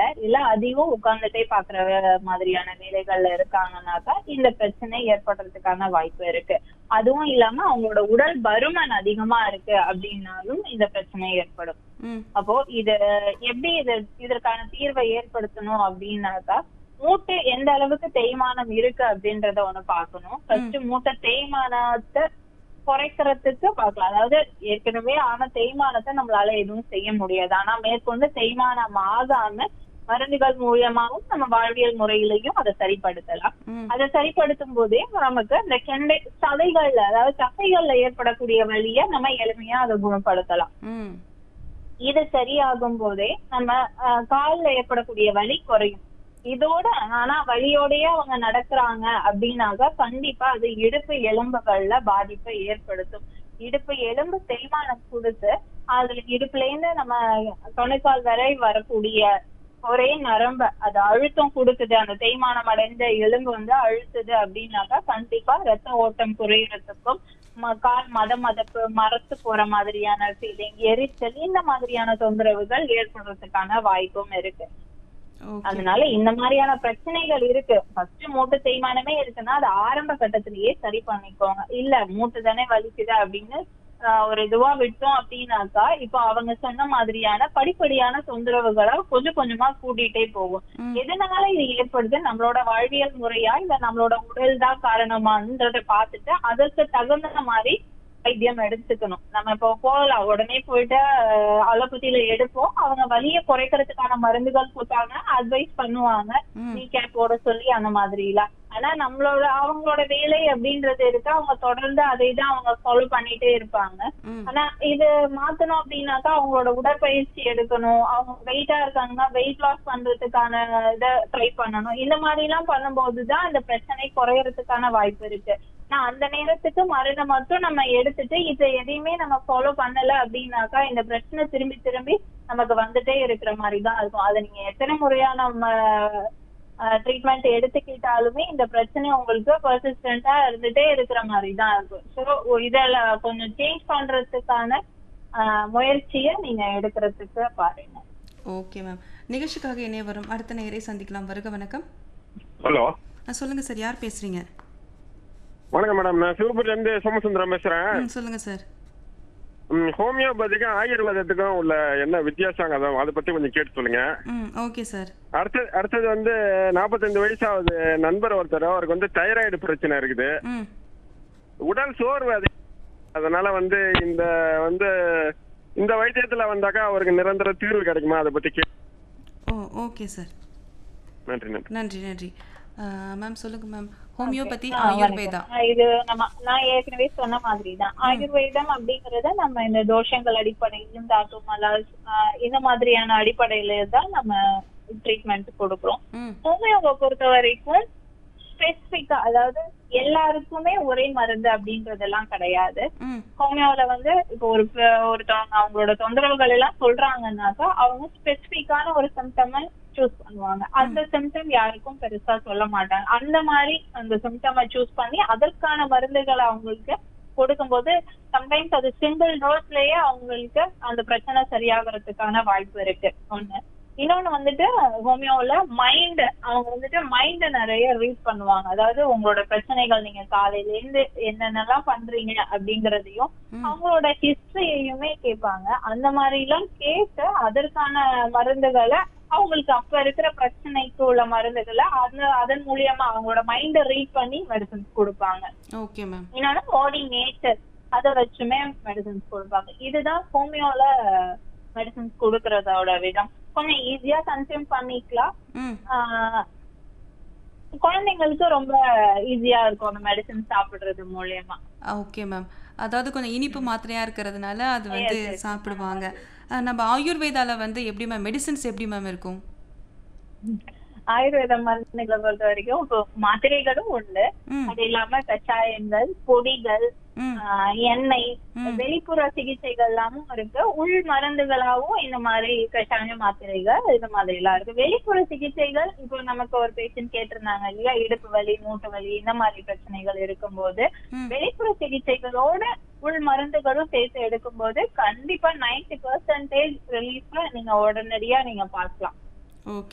இல்ல அதிகம் உட்கார்ந்துட்டே பாக்குற வே- மாதிரியான வேலைகள்ல இருக்காங்கன்னாக்கா இந்த பிரச்சனை ஏற்படுறதுக்கான வாய்ப்பு இருக்கு அதுவும் இல்லாம அவங்களோட உடல் பருமன் அதிகமா இருக்கு அப்படின்னாலும் இந்த பிரச்சனை ஏற்படும் ம் அப்போ இது எப்படி இது இதற்கான தீர்வை ஏற்படுத்தணும் அப்படின்னாக்கா மூட்டு எந்த அளவுக்கு தேய்மானம் இருக்கு அப்படின்றத ஒண்ணு பார்க்கணும் ஃபர்ஸ்ட் மூட்டை தேய்மானத்தை குறைக்கிறதுக்கு பார்க்கலாம் அதாவது ஏற்கனவே ஆன தேய்மானத்தை நம்மளால எதுவும் செய்ய முடியாது ஆனா மேற்கொண்டு தேய்மானம் ஆகாம மருந்துகள் மூலியமாகவும் நம்ம வாழ்வியல் முறையிலையும் அதை சரிப்படுத்தலாம் ம் அதை சரிப்படுத்தும் போதே நமக்கு இந்த கெண்டை சதைகள்ல அதாவது தசைகள்ல ஏற்படக்கூடிய வலியை நம்ம எளிமையா அதை குணப்படுத்தலாம் ம் இது சரியாகும் போதே நம்ம அஹ், கால்ல ஏற்படக்கூடிய வலி குறையும் இதோட ஆனா வலியோடயே அவங்க நடக்கிறாங்க அப்படின்னாக்கா கண்டிப்பா அது இடுப்பு எலும்புகள்ல பாதிப்பை ஏற்படுத்தும் இடுப்பு எலும்பு தேய்மானம் கொடுத்து அதுல இடுப்புல இருந்து நம்ம கணுக்கால் வரை வரக்கூடிய ஒரே நரம்ப அது அழுத்தம் கொடுக்குது அந்த தேய்மானம் அடைந்த எலும்பு வந்து அழுத்துது அப்படின்னாக்கா கண்டிப்பா ரத்த ஓட்டம் குறையறதுக்கும் ம- கால் மத மதப்பு மரத்து போற மாதிரியான ஃபீலிங் எரிச்சல் இந்த மாதிரியான தொந்தரவுகள் ஏற்படுறதுக்கான வாய்ப்பும் இருக்கு ஓகே அதனால இந்த மாதிரியான பிரச்சனைகள் இருக்கு ஃபர்ஸ்ட் மூட்டு தேய்மானமே இருக்குன்னா அது ஆரம்ப கட்டத்திலேயே சரி பண்ணிக்கோங்க இல்ல மூட்டு தானே வலிக்குது அப்படின்னு ஆஹ், ஒரு இதுவா விட்டோம் அப்படின்னாக்கா இப்போ அவங்க சொன்ன மாதிரியான படிப்படியான தொந்தரவுகளை கொஞ்சம் கொஞ்சமா கூட்டிட்டே போகும் ம். எதனால இது ஏற்படுது நம்மளோட வாழ்வியல் முறையா இல்ல நம்மளோட உடல் தான் காரணமான்றத பார்த்துட்டு அதற்கு தகுந்த மாதிரி வைத்தியம் எடுத்துக்கணும் நம்ம இப்போ போகலாம் உடனே போயிட்டு அலோபதியில எடுப்போம் அவங்க வலியை குறைக்கிறதுக்கான மருந்துகள் கொடுத்தாங்க அட்வைஸ் பண்ணுவாங்க ம் நீ கேப் போட சொல்லி அந்த மாதிரி எல்லாம் ஆனா நம்மளோட அவங்களோட வேலை அப்படின்றது இருக்கு அவங்க தொடர்ந்து அதை தான் அவங்க ஃபாலோ பண்ணிட்டே இருப்பாங்க ம் ஆனா இது மாத்தணும் அப்படின்னாக்கா அவங்களோட உடற்பயிற்சி எடுக்கணும் அவங்க வெயிட்டா இருக்காங்கன்னா வெயிட் லாஸ் பண்றதுக்கான இதை ட்ரை பண்ணணும் இந்த மாதிரி எல்லாம் பண்ணும்போதுதான் இந்த பிரச்சனை குறையறதுக்கான வாய்ப்பு இருக்கு நான் அந்த நேரத்துக்கு மருந்தை மட்டும் நம்ம எடுத்துட்டு இதை எதையுமே நம்ம ஃபாலோ பண்ணல அப்படின்னாக்கா இந்த பிரச்சனை திரும்பி திரும்பி நமக்கு வந்துட்டே இருக்கிற மாதிரி தான் இருக்கும் அதை நீங்க எத்தனை முறையா நம்ம ட்ரீட்மெண்ட் எடுத்துக்கிட்டாலுமே இந்த பிரச்சனை உங்களுக்கு பர்சிஸ்டண்டா இருந்துட்டே இருக்கிற மாதிரி தான் இருக்கும் ஸோ இதில் கொஞ்சம் சேஞ்ச் பண்றதுக்கான ஆஹ், முயற்சியை நீங்க எடுக்கிறதுக்கு பாருங்க ஓகே மேம் நிகழ்ச்சிக்காக இணைய வரும் அடுத்த நேரை சந்திக்கலாம் வருக வணக்கம் ஹலோ ஆ சொல்லுங்க சார் யார் பேசுறீங்க வணக்கம் மேடம் நான் சிவபுரில இருந்து சோமசுந்தரம் பேசுறேன் ம் சொல்லுங்க சார் ம், ஹோமியோபதிக்கும் ஆயுர்வேதத்துக்கும் உள்ள என்ன வித்தியாசம் அதை அதை பத்தி கொஞ்சம் கேட்டு சொல்லுங்க ம் ஓகே சார் அடுத்தது அடுத்தது வந்து நாற்பத்தஞ்சு வயசாகுது நண்பர் ஒருத்தர் அவருக்கு வந்து தைராய்டு பிரச்சனை இருக்குது ம் உடல் சோர்வு அதிகம் அதனால வந்து இந்த வந்து இந்த வைத்தியத்துல வந்தாக்கா அவருக்கு நிரந்தர தீர்வு கிடைக்குமா அதை பத்தி கே ஓ ஓகே சார் நன்றி நன்றி நன்றி நன்றி மேம் சொல்லுங்க மேம் ஹோமியோபதி ஆ, ஆயுர்வேதா வணக்கம். ஆ, இது நம்ம நான் ஏற்கனவே சொன்ன மாதிரி தான் ஆயுர்வேதம் அப்படிங்கறத நம்ம இந்த தோஷங்கள் அடிப்படையிலும் தாத்து மலாஸ் ஆ, இந்த மாதிரியான அடிப்படையில தான் நம்ம ட்ரீட்மெண்ட் கொடுக்குறோம் ம் ஹோமியோவை பொறுத்த வரைக்கும் ஸ்பெசிபிக்கா அதாவது எல்லாருக்குமே ஒரே மருந்து அப்படின்றதெல்லாம் கிடையாது ம் ஹோமியோல வந்து இப்போ ஒரு ப- ஒருத்தவங்க அவங்களோட தொந்தரவுகள் எல்லாம் சொல்றாங்கன்னாக்கா அவங்க ஸ்பெசிபிக்கான ஒரு சிம்டமை சூஸ் பண்ணுவாங்க அந்த சிம்டம் யாருக்கும் பெருசா சொல்ல மாட்டாங்க அந்த மாதிரி அந்த சிம்டமை சூஸ் பண்ணி அதற்கான மருந்துகளை அவங்களுக்கு கொடுக்கும்போது சம்டைம்ஸ் அது சிங்கிள் டோஸ்லயே அவங்களுக்கு அந்த பிரச்சனை சரியாகிறதுக்கான வாய்ப்பு இருக்கு ஒண்ணு இன்னொன்னு வந்துட்டு ஹோமியோல மைண்ட் அவங்க வந்துட்டு மைண்ட நிறைய ரீட் பண்ணுவாங்க அதாவது உங்களோட பிரச்சனைகள் நீங்க காலையில இருந்து என்னென்னலாம் பண்றீங்க அப்படிங்கறதையும் ம். அவங்களோட ஹிஸ்டரியையுமே கேட்பாங்க அந்த மாதிரி எல்லாம் கேட்டு அதற்கான மருந்துகளை அவங்களுக்கு அப்ப இருக்கிற பிரச்சனைக்கு உள்ள மருந்துகளை அந்த அதன் மூலியமா அவங்களோட மைண்ட ரீட் பண்ணி மெடிசன்ஸ் கொடுப்பாங்க ஓகே மேம் இன்னொன்னு பாடி நேச்சர் அதை வச்சுமே மெடிசன்ஸ் கொடுப்பாங்க இதுதான் ஹோமியோல மெடிசன்ஸ் கொடுக்கறதோட விதம் கொஞ்சம் ஈஸியா கன்சியூம் பண்ணிக்கலாம் ம் ஆஹ் குழந்தைங்களுக்கு ரொம்ப ஈஸியா இருக்கும் அந்த மெடிசன் சாப்பிடுறது மூலியமா ஓகே மேம் அதாவது கொஞ்சம் இனிப்பு மாத்திரையா இருக்கிறதுனால அது வந்து சாப்பிடுவாங்க அஹ், நம்ம ஆயுர்வேதால வந்து எப்படி மேம் மெடிசின்ஸ் எப்படி மேம் இருக்கும் ஆயுர்வேத மருந்துகளை பொறுத்த வரைக்கும் இப்போ மாத்திரைகளும் உண்டு ம் அது இல்லாம கஷாயங்கள் பொடிகள் ம் ஆஹ் எண்ணெய் ம். வெளிப்புற சிகிச்சைகள் எல்லாமும் இருக்கு உள் மருந்துகளாவும் இந்த மாதிரி கஷாய மாத்திரைகள் இந்த மாதிரி எல்லாம் இருக்கு வெளிப்புற சிகிச்சைகள் இப்போ நமக்கு ஒரு பேஷண்ட் கேட்டிருந்தாங்க இல்லையா இடுப்பு வலி மூட்டு வலி இந்த மாதிரி பிரச்சனைகள் இருக்கும்போது ம் வெளிப்புற சிகிச்சைகளோட உள் மருந்துகளும் சேர்த்து எடுக்கும்போது கண்டிப்பா நைன்டி பர்சன்டேஜ் ரிலீஃப் நீங்க உடனடியா நீங்க பார்க்கலாம் ஓகே